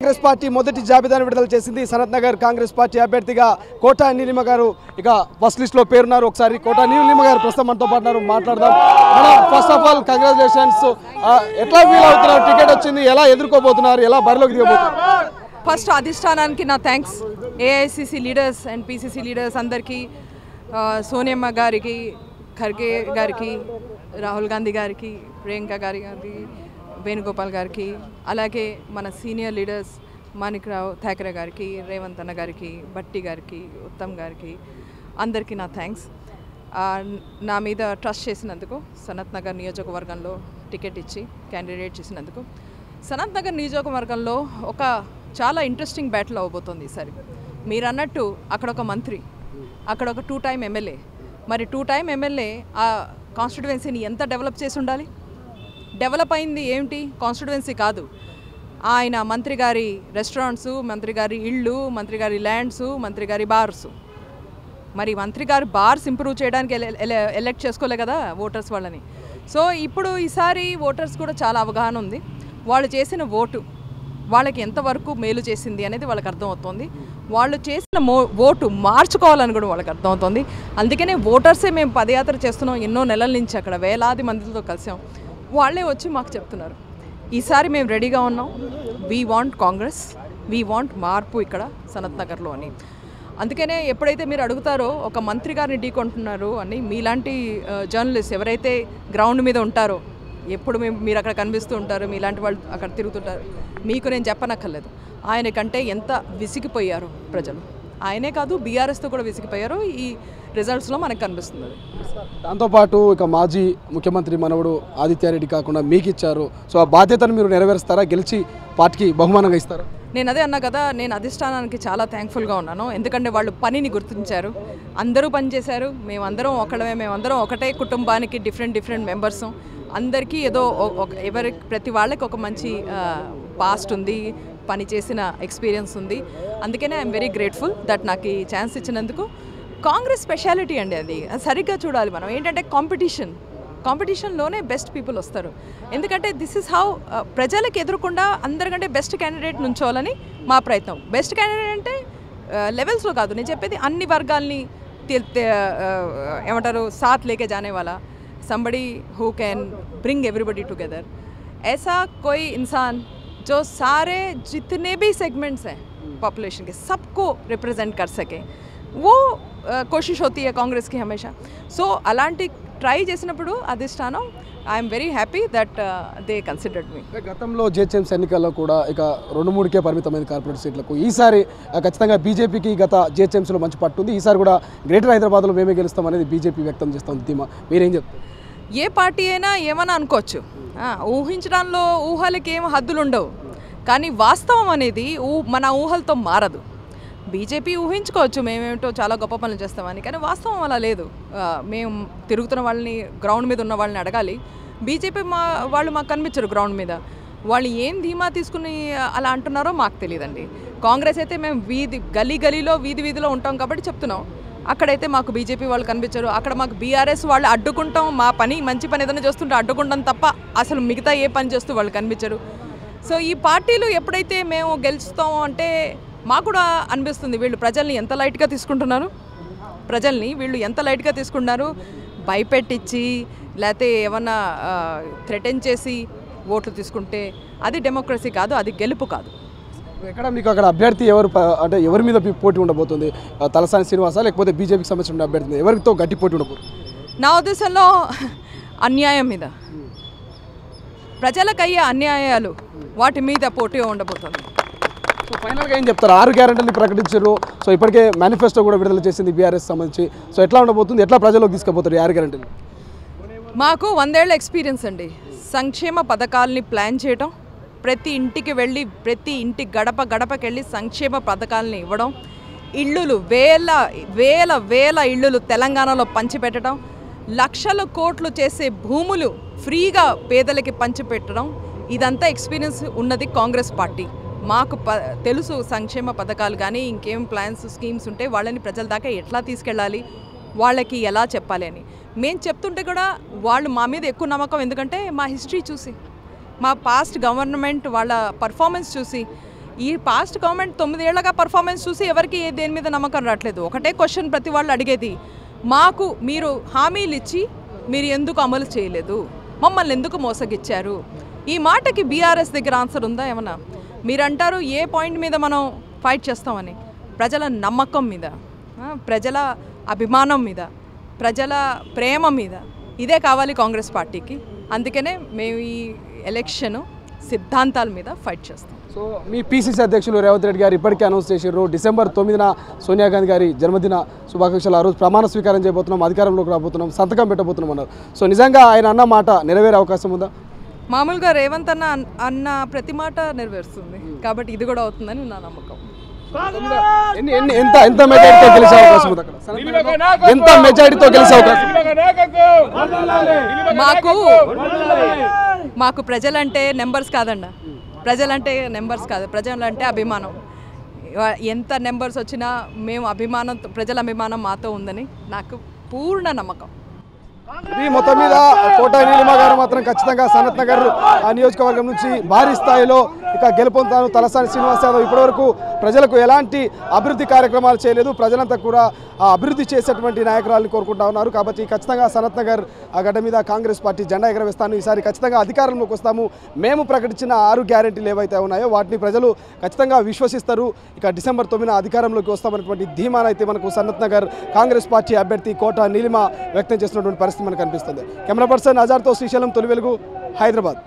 Congress party మొదటి జాబితాను విడుదల చేసింది సనత్ నగర్ కాంగ్రెస్ పార్టీ అభ్యర్థిగా కోటా నీలిమ గారు ఇక ఫస్ట్ లిస్ట్ లో పేరున్నారు ఒకసారి కోటా నీలిమ గారు ప్రస్తుతం మనతో పాటు ఉన్నారు. మాట్లాడదాం ఫస్ట్ ఆఫ్ ఆల్ కంగ్రాచులేషన్స్ ఎట్లా ఫీల్ అవుతున్నారు టికెట్ వచ్చింది ఎలా ఎదుర్కోబోతున్నారు ఎలా బరిలోకి దిగబోతున్నారు ఫస్ట్ అధిష్టానానికి నా thanks AICC leaders and PCC leaders అందరికీ ఆ, సోనియమ్మ గారికి ఖర్గే గారికి రాహుల్ గాంధీ గారికి ప్రియాంక గారి గారికి వేణుగోపాల్ గారికి అలాగే మన సీనియర్ లీడర్స్ మాణిక్రావు థాకరే గారికి రేవంత్ అన్న గారికి భట్టి గారికి ఉత్తమ్ గారికి అందరికీ నా థ్యాంక్స్ నా మీద ట్రస్ట్ చేసినందుకు సనత్ నగర్ నియోజకవర్గంలో టికెట్ ఇచ్చి క్యాండిడేట్ చేసినందుకు సనత్ నగర్ నియోజకవర్గంలో ఒక చాలా ఇంట్రెస్టింగ్ బ్యాటిల్ అవ్వబోతోంది ఈసారి మీరు అన్నట్టు అక్కడ ఒక మంత్రి అక్కడ ఒక టూ టైం ఎమ్మెల్యే మరి టూ టైం ఎమ్మెల్యే ఆ కాన్స్టిట్యువెన్సీని ఎంత డెవలప్ చేసి ఉండాలి డెవలప్ అయింది ఏమిటి కాన్స్టిట్యువెన్సీ కాదు ఆయన మంత్రి గారి రెస్టారెంట్స్ మంత్రి గారి ఇళ్ళు మంత్రి గారి ల్యాండ్స్ మంత్రి గారి బార్స్ మరి మంత్రి గారు బార్స్ ఇంప్రూవ్ చేయడానికి ఎల- ఎల- ఎలెక్ట్ చేసుకోలే కదా ఓటర్స్ వాళ్ళని సో ఇప్పుడు ఈసారి ఓటర్స్ కూడా చాలా అవగాహన ఉంది వాళ్ళు చేసిన ఓటు వాళ్ళకి ఎంతవరకు మేలు చేసింది అనేది వాళ్ళకి అర్థమవుతుంది వాళ్ళు చేసిన మో ఓటు మార్చుకోవాలని కూడా వాళ్ళకి అర్థమవుతుంది అందుకనే ఓటర్సే మేము పదయాత్ర చేస్తున్నాం ఎన్నో నెలల నుంచి అక్కడ వేలాది మందితో కలిసాం వాళ్ళే వచ్చి మాకు చెప్తున్నారు ఈసారి మేము రెడీగా ఉన్నాం we want Congress we want మార్పు ఇక్కడ సనత్ నగర్లో అని అందుకనే ఎప్పుడైతే మీరు అడుగుతారో ఒక మంత్రి గారిని ఢీకొంటున్నారు అని మీలాంటి జర్నలిస్ట్ ఎవరైతే గ్రౌండ్ మీద ఉంటారో ఎప్పుడు మేము మీరు అక్కడ కనిపిస్తూ ఉంటారు మీలాంటి వాళ్ళు అక్కడ తిరుగుతుంటారు మీకు నేను చెప్పనక్కర్లేదు ఆయన కంటే ఎంత విసిగిపోయారు ప్రజలు ఆయనే కాదు బీఆర్ఎస్తో కూడా విసిగిపోయారు ఈ రిజల్ట్స్లో మనకు కనిపిస్తుంది అది. దాంతోపాటు ఇక మాజీ ముఖ్యమంత్రి మనవడు ఆదిత్యారెడ్డి కాకుండా మీకు ఇచ్చారు సో ఆ బాధ్యతను మీరు నెరవేరుస్తారా గెలిచి పార్టీకి బహుమానంగా ఇస్తారా నేను అదే అన్నా కదా నేను అధిష్టానానికి చాలా థ్యాంక్ఫుల్గా ఉన్నాను ఎందుకంటే వాళ్ళు పనిని గుర్తించారు అందరూ పనిచేశారు మేమందరం ఒకళ్ళమే మేమందరం ఒకటే కుటుంబానికి డిఫరెంట్ డిఫరెంట్ మెంబర్స్ అందరికీ ఏదో ఒ- ఒక- ఎవరి ప్రతి వాళ్ళకి ఒక మంచి పాస్ట్ ఉంది పని చేసిన ఎక్స్పీరియన్స్ ఉంది అందుకనే ఐఎమ్ వెరీ గ్రేట్ఫుల్ దట్ నాకు ఈ ఛాన్స్ ఇచ్చినందుకు కాంగ్రెస్ స్పెషాలిటీ అండి అది అది సరిగ్గా చూడాలి మనం ఏంటంటే కాంపిటీషన్ కాంపిటీషన్లోనే బెస్ట్ పీపుల్ వస్తారు ఎందుకంటే దిస్ ఇస్ హౌ ప్రజలకు ఎదురకుండా అందరికంటే బెస్ట్ క్యాండిడేట్ నుంచోవాలని మా ప్రయత్నం బెస్ట్ క్యాండిడేట్ అంటే లెవెల్స్లో కాదు నేను చెప్పేది అన్ని వర్గాల్ని తె- తె- ఆ, ఏమంటారు సాత్ లేకే జానే వాలా somebody who can bring everybody together ऐसा कोई इंसान जो सारे जितने भी सेगमेंट्स हैं पॉपुलेशन के सबको रिप्रेजेंट कर सके वो ఆ, కోషిష్ होती है కాంగ్రెస్ కి హమేషా సో అలాంటి ట్రై చేసినప్పుడు అధిష్టానం I'm very happy that they considered me అంటే గతంలో జేహెచ్ఎంసీ ఎన్నికల్లో కూడా ఇక రెండు మూడుకే పరిమితమైన కార్పొరేట్ సీట్లకు ఈసారి ఆ, ఖచ్చితంగా బీజేపీకి గత జేహెచ్ఎంసీలో మంచి పట్టుంది ఈసారి కూడా గ్రేటర్ హైదరాబాద్లో మేమే గెలుస్తాం అనేది బీజేపీ వ్యక్తం చేస్తాం ధీమా మీరేం చెప్తారు ఏ పార్టీ అయినా ఏమైనా అనుకోవచ్చు ఆ, ఊహించడంలో ఊహలకి ఏం హద్దులు ఉండవు కానీ వాస్తవం అనేది ఊ మన ఊహలతో మారదు బీజేపీ ఊహించుకోవచ్చు మేమేమిటో చాలా గొప్ప పనులు చేస్తామని కానీ వాస్తవం అలా లేదు ఆ, మేము తిరుగుతున్న వాళ్ళని గ్రౌండ్ మీద ఉన్న వాళ్ళని అడగాలి బీజేపీ మా వాళ్ళు మాకు కనిపించరు గ్రౌండ్ మీద వాళ్ళు ఏం ధీమా తీసుకుని అలా అంటున్నారో మాకు తెలియదండి కాంగ్రెస్ అయితే మేము వీధి గలీ గలీలో వీధి వీధిలో ఉంటాం కాబట్టి చెప్తున్నాం అక్కడైతే మాకు బీజేపీ వాళ్ళు కనిపించరు అక్కడ మాకు బీఆర్ఎస్ వాళ్ళు అడ్డుకుంటాం మా పని మంచి పని ఏదైనా చేస్తుంటే అడ్డుకుంటాం తప్ప అసలు మిగతా ఏ పని చేస్తూ వాళ్ళు కనిపించరు సో ఈ పార్టీలు ఎప్పుడైతే మేము గెలుస్తాం అంటే మాకు కూడా అనిపిస్తుంది వీళ్ళు ప్రజల్ని ఎంత లైట్గా తీసుకుంటున్నారు ప్రజల్ని వీళ్ళు ఎంత లైట్గా తీసుకుంటున్నారు భయపెట్టించి లేకపోతే ఏమన్నా థ్రెటన్ చేసి ఓట్లు తీసుకుంటే అది డెమోక్రసీ కాదు అది గెలుపు కాదు ఎక్కడ మీకు అక్కడ అభ్యర్థి ఎవరు ప- అంటే ఎవరి మీద మీ పోటీ ఉండబోతుంది ఆ, తలసాని శ్రీనివాస లేకపోతే బీజేపీకి సంబంధించిన అభ్యర్థి ఎవరితో గట్టి పోటీ ఉండబోతుంది నా ఉద్దేశంలో అన్యాయం మీద ప్రజలకయ్యే అన్యాయాలు వాటి మీద పోటీ ఉండబోతుంది సో ఫైనల్గా ఏం చెప్తారు ఆరు గ్యారెంటీలు ప్రకటించారు సో ఇప్పటికే మేనిఫెస్టో కూడా విడుదల చేసింది బీఆర్ఎస్ సంబంధించి సో ఎట్లా ఉండబోతుంది ఎట్లా ప్రజల్లోకి తీసుకుపోతారు ఈ ఆరు గ్యారెంటీలు మాకు వందేళ్ల ఎక్స్పీరియన్స్ అండి సంక్షేమ పథకాలని ప్లాన్ చేయడం ప్రతి ఇంటికి వెళ్ళి ప్రతి ఇంటి గడప గడపకి వెళ్ళి సంక్షేమ పథకాలని ఇవ్వడం ఇళ్ళులు వేల వేల వేల ఇళ్ళులు తెలంగాణలో పంచిపెట్టడం లక్షల కోట్లు చేసే భూములు ఫ్రీగా పేదలకి పంచిపెట్టడం ఇదంతా ఎక్స్పీరియన్స్ ఉన్నది కాంగ్రెస్ పార్టీ మాకు ప తెలుసు సంక్షేమ పథకాలు కానీ ఇంకేం ప్లాన్స్ స్కీమ్స్ ఉంటే వాళ్ళని ప్రజల దాకా ఎట్లా తీసుకెళ్ళాలి వాళ్ళకి ఎలా చెప్పాలి అని మేము చెప్తుంటే కూడా వాళ్ళు మా మీద ఎక్కువ నమ్మకం ఎందుకంటే మా హిస్టరీ చూసి మా పాస్ట్ గవర్నమెంట్ వాళ్ళ పర్ఫార్మెన్స్ చూసి ఈ పాస్ట్ గవర్నమెంట్ తొమ్మిదేళ్లగా పర్ఫార్మెన్స్ చూసి ఎవరికి ఏ దేని మీద నమ్మకం రావట్లేదు ఒకటే క్వశ్చన్ ప్రతి వాళ్ళు అడిగేది మాకు మీరు హామీలు ఇచ్చి మీరు ఎందుకు అమలు చేయలేదు మమ్మల్ని ఎందుకు మోసగిచ్చారు ఈ మాటకి బీఆర్ఎస్ దగ్గర ఆన్సర్ ఉందా ఏమన్నా మీరు అంటారు ఏ పాయింట్ మీద మనం ఫైట్ చేస్తామని ప్రజల నమ్మకం మీద ఆ, ప్రజల అభిమానం మీద ప్రజల ప్రేమ మీద ఇదే కావాలి కాంగ్రెస్ పార్టీకి అందుకనే మేము ఈ ఎలక్షన్ సిద్ధాంతాల మీద ఫైట్ చేస్తాం సో మీ పీసీసీ అధ్యక్షులు రేవంత్ రెడ్డి గారు ఇప్పటికే అనౌన్స్ చేశారు డిసెంబర్ తొమ్మిదిన సోనియా గాంధీ గారి జన్మదిన శుభాకాంక్షలు ఆ రోజు ప్రమాణ స్వీకారం చేయబోతున్నాం అధికారంలోకి రాబోతున్నాం సంతకం పెట్టబోతున్నాం అన్నారు సో నిజంగా ఆయన అన్న మాట నెరవేరే అవకాశం ఉందా మామూలుగా రేవంత్ అన్న అన్- అన్న ప్రతి మాట నెరవేరుస్తుంది కాబట్టి ఇది కూడా అవుతుందని నా నమ్మకం ఎన్ని ఎన్ని ఎంత ఎంత మెజారిటీతో గెలిచే అవకాశం ఉంది అక్కడ సనత్ ఎంత మెజారిటీతో గెలిచే అవకాశం మాకు మాకు ప్రజలంటే నెంబర్స్ కాదండి ప్రజలంటే నెంబర్స్ కాదు ప్రజలంటే అభిమానం ఇవా- ఎంత నెంబర్స్ వచ్చినా మేము అభిమానం ప్రజల అభిమానం మాతో ఉందని నాకు పూర్ణ నమ్మకం ఇది మొత్తం మీద కోట నీలిమ గారు మాత్రం ఖచ్చితంగా సనత్ నగర్ ఆ నియోజకవర్గం నుంచి భారీ స్థాయిలో ఇక గెలుపొందుతాను తలసాని శ్రీనివాస్ యాదవ్ ఇప్పటివరకు ప్రజలకు ఎలాంటి అభివృద్ధి కార్యక్రమాలు చేయలేదు ప్రజలంతా కూడా ఆ అభివృద్ధి చేసేటువంటి నాయకురాలను కోరుకుంటా ఉన్నారు కాబట్టి ఖచ్చితంగా సనత్ నగర్ ఆ గడ్డ మీద కాంగ్రెస్ పార్టీ జెండా ఎగరవేస్తాను ఈసారి ఖచ్చితంగా అధికారంలోకి వస్తాము మేము ప్రకటించిన ఆరు గ్యారెంటీలు ఏవైతే ఉన్నాయో వాటిని ప్రజలు ఖచ్చితంగా విశ్వసిస్తారు ఇక డిసెంబర్ తొమ్మిదిన అధికారంలోకి వస్తామన్నటువంటి ధీమానైతే మనకు సనత్ నగర్ కాంగ్రెస్ పార్టీ అభ్యర్థి కోట నీలిమ వ్యక్తం చేస్తున్నటువంటి పరిస్థితి మనకు కనిపిస్తుంది కెమెరా పర్సన్ అజార్తో శ్రీశైలం తొలి వెలుగు హైదరాబాద్